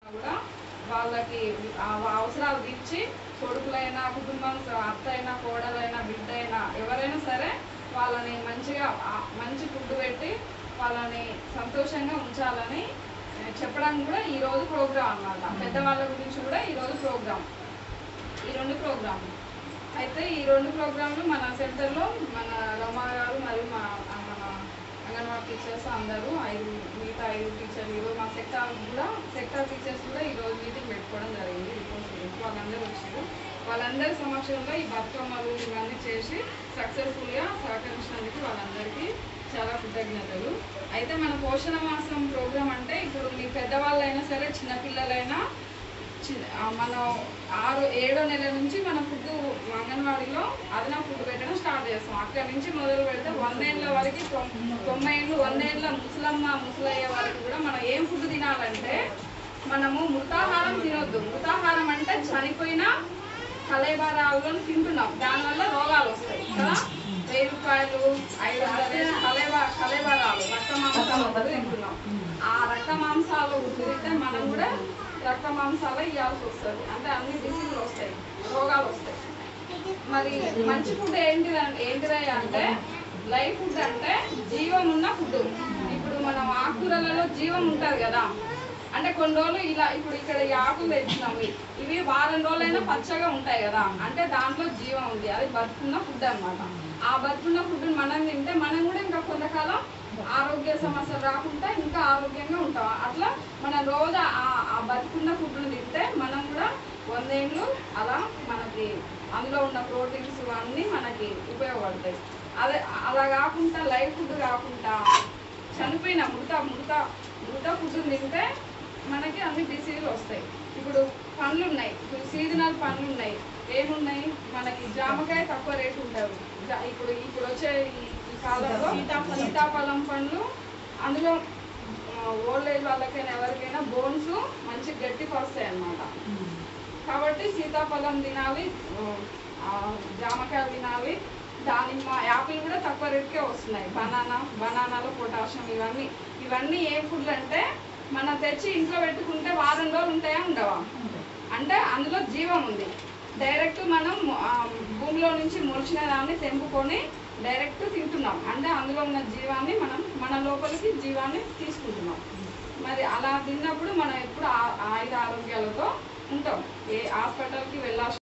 కూడా వాళ్ళకి ఆ అవసరాలు తీర్చి కొడుకులైనా కుటుంబం అత్త అయినా కోడలైనా బిడ్డ అయినా ఎవరైనా సరే వాళ్ళని మంచిగా ఆ, మంచి ఫుడ్ పెట్టి వాళ్ళని సంతోషంగా ఉంచాలని ఆ, చెప్పడానికి కూడా ఈ రోజు ప్రోగ్రామ్ అన్నమాట పెద్దవాళ్ళ గురించి కూడా ఈ రోజు ప్రోగ్రామ్ ఈ రెండు ప్రోగ్రాంలు అయితే ఈ రెండు ప్రోగ్రాంలు మన సెంటర్లో మన రమా గారు మరియు మా ఆ, మన అంగన్వాడీ టీచర్స్ అందరూ ఐదు మిగతా ఐదు టీచర్లు ఈరోజు మా సెక్టార్ కూడా సెక్టార్ టీచర్స్ కూడా ఈరోజు మీటింగ్ పెట్టుకోవడం జరిగింది రిపోర్ట్స్ గురించి వాళ్ళందరూ వచ్చారు వాళ్ళందరి సమక్షంలో ఈ బతుకమ్మలు ఇవన్నీ చేసి సక్సెస్ఫుల్గా సహకరించినందుకు వాళ్ళందరికీ చాలా కృతజ్ఞతలు అయితే మన పోషణ మాసం ప్రోగ్రామ్ అంటే ఇప్పుడు మీ పెద్దవాళ్ళైనా సరే చిన్నపిల్లలైనా చి- ఆ మనం ఆరు ఏడో నెల నుంచి మన ఫుడ్ అంగన్వాడీలో అదనా ఫుడ్ పెట్టడం స్టార్ట్ చేస్తాం అక్కడి నుంచి మొదలు పెడితే వందేళ్ళ వరకు తొం- తొంభై ఏళ్ళు వందేళ్ళ ముసలమ్మ ముసలయ్య వరకు కూడా మనం ఏం ఫుడ్ తినాలంటే మనము మృతాహారం తినొద్దు మృతాహారం అంటే చనిపోయిన కలేబరాలను తింటున్నాం దానివల్ల రోగాలు వస్తాయి కదా వెయ్యి రూపాయలు ఐదు వందలు కలేబా కలేబరాలు రక్త మాంసాలు కూడా తింటున్నాం ఆ రక్త మాంసాలు తిరిగితే మనం కూడా రక్త మాంసాలు ఇవ్వాల్సి వస్తుంది అంటే అన్ని డిసీజులు వస్తాయి రోగాలు వస్తాయి మరి మంచి ఫుడ్ ఏంటిది ఏంటిదై అంటే లైఫ్ ఫుడ్ అంటే జీవం ఉన్న ఫుడ్ ఇప్పుడు మనం ఆకుకూరలలో జీవం ఉంటుంది కదా అంటే కొన్ని రోజులు ఇలా ఇప్పుడు ఇక్కడ ఈ ఆకులు తెచ్చినాము ఇవి వారం రోజులైనా పచ్చగా ఉంటాయి కదా అంటే దాంట్లో జీవం ఉంది అది బతుకున్న ఫుడ్ అన్నమాట ఆ బతుకున్న ఫుడ్ మనం తింటే మనం కూడా ఇంకా కొంతకాలం ఆరోగ్య సమస్యలు రాకుండా ఇంకా ఆరోగ్యంగా ఉంటాం అట్లా మనం రోజు ఆ ఆ బతుకున్న ఫుడ్ను తింటే మనం కూడా వందేళ్ళు అలా మనకి అందులో ఉన్న ప్రోటీన్స్ అన్నీ మనకి ఉపయోగపడతాయి అదే అలా కాకుండా లైఫ్ ఫుడ్ కాకుండా చనిపోయిన మృత మృత మృత ఫుడ్ తింటే మనకి అన్ని డిసీజులు వస్తాయి ఇప్పుడు పండ్లు ఉన్నాయి ఇప్పుడు సీజనల్ పండ్లు ఉన్నాయి ఏమున్నాయి మనకి జామకాయ తక్కువ రేటు ఉంటుంది జా- ఇప్పుడు ఇప్పుడు వచ్చే ఈ ఈ కాలంలో సీతాఫలం పండ్లు అందులో ఓల్డ్ ఏజ్ వాళ్ళకైనా ఎవరికైనా బోన్స్ మంచి గట్టికి వస్తాయి అన్నమాట కాబట్టి సీతాఫలం తినాలి ఆ, జామకాయలు తినాలి దానిమ్మ యాపిల్ కూడా తక్కువ రేటుకే వస్తున్నాయి బనానా బనానాలో పొటాషియం ఇవన్నీ ఇవన్నీ ఏ ఫుడ్లు అంటే మనం తెచ్చి ఇంట్లో పెట్టుకుంటే వారం రోజులు ఉంటాయా ఉండవా అంటే అందులో జీవం ఉంది డైరెక్ట్ మనం ఆ, భూమిలో నుంచి మొలిచిన దాన్ని తెంపుకొని డైరెక్ట్ తింటున్నాం అంటే అందులో ఉన్న జీవాన్ని మనం మన లోపలికి జీవాన్ని తీసుకుంటున్నాం మరి అలా తిన్నప్పుడు మనం ఎప్పుడు ఆ- ఆయుధ ఆరోగ్యాలతో ఉంటాం ఏ హాస్పిటల్కి వెళ్ళాల్సిన